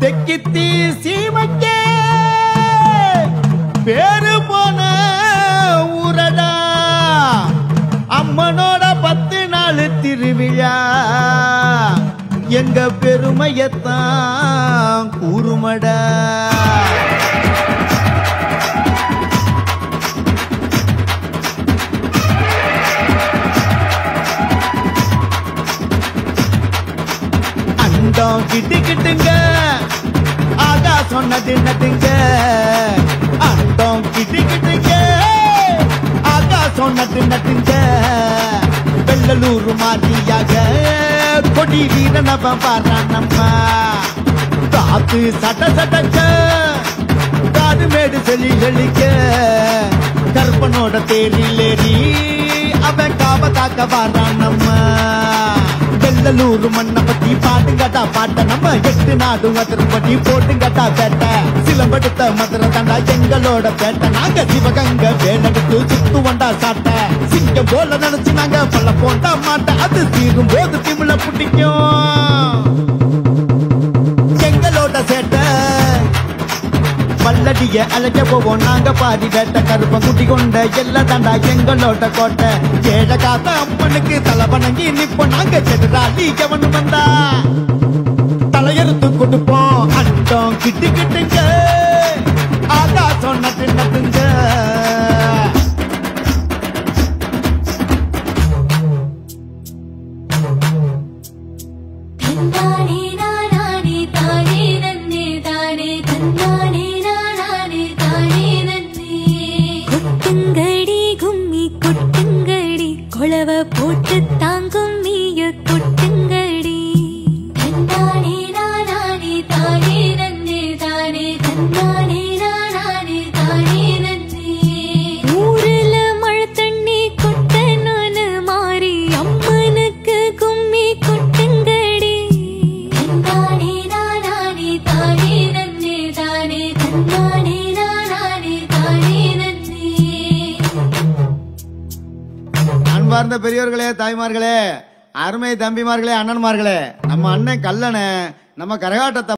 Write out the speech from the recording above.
செக்கித்தி சீமைக்கே பேரு போன ஊரடா அம்மனோட பத்து நாள் திருவிழா எங்க பெருமையத்தான் கூறுமடா அண்டம் கிட்டு கிட்டுங்க ஆகா சொன்னது நட்டுங்க அண்டம் கிட்டு கிட்டுங்க ஆகா சொன்னது நட்டுங்க வெள்ளலூர் மாதிரியாக கொடி வீரனவ பாடுறான் நம்ம காத்து சட்ட சட்டக்க காடு மேடு செல்லி செழிக்க கருப்பனோட தேரில் ஏறி அவன் காவ காக்க வாரான் நம்ம வெள்ளலூர் மண்ணை பத்தி பாட்டுங்கட்டா பாட்ட நம்ம எட்டு நாடு அதிரப்படி போட்டுங்கட்டா பேட்ட சிலம்படுத்த மதுரை தாண்டா எங்களோட பேட்ட நாங்க சிவகங்க வேலெடுத்து சுத்து வண்டா சாட்ட சிங்கம் போல நினைச்சு நாங்க பல்ல போண்டா மாட்ட அது தீரும் போது திமிழ பிடிக்கும் எங்களோட சேட்டை பல்லடிய அழைக்க போவோம் நாங்க பாதி வேட்ட கருப்ப குட்டி கொண்ட எல்லா தாண்டா எங்களோட கோட்டை ஏழ காத்த அம்மனுக்கு தலை வணங்கி நிப்போம் நாங்க செடுறாளி எவனு வந்தா தலையெடுத்து கொடுப்போம் அண்டம் கிட்டு கிட்டுங்க ஆகாசம் நட்டு நட்டுங்க தன்னானே நானானே தானே நன்னே தானே தன்னானே நானானே தானே நன்னே கொட்டுங்கடி கும்மி கொட்டுங்கடி கொளவ போட்டு தாங்கும் மீய கொட்டுங்கடி தன்னானே நானானே தானே நன்னே தானே தன்னானே நானானே தானே நன்னே ஊருல மழை தண்ணி கொட்டணும்னு மாறி அம்மனுக்கு கும்மி கொட்டுங்கடி தன்னானே நானானே தானே நன்னே தானே தன்னானே நானானே தானே நன்னே அன்பார்ந்த பெரியோர்களே தாய்மார்களே அருமை தம்பிமார்களே அண்ணன்மார்களே நம்ம அண்ணன் கல்லணை நம்ம கரகாட்டத்தை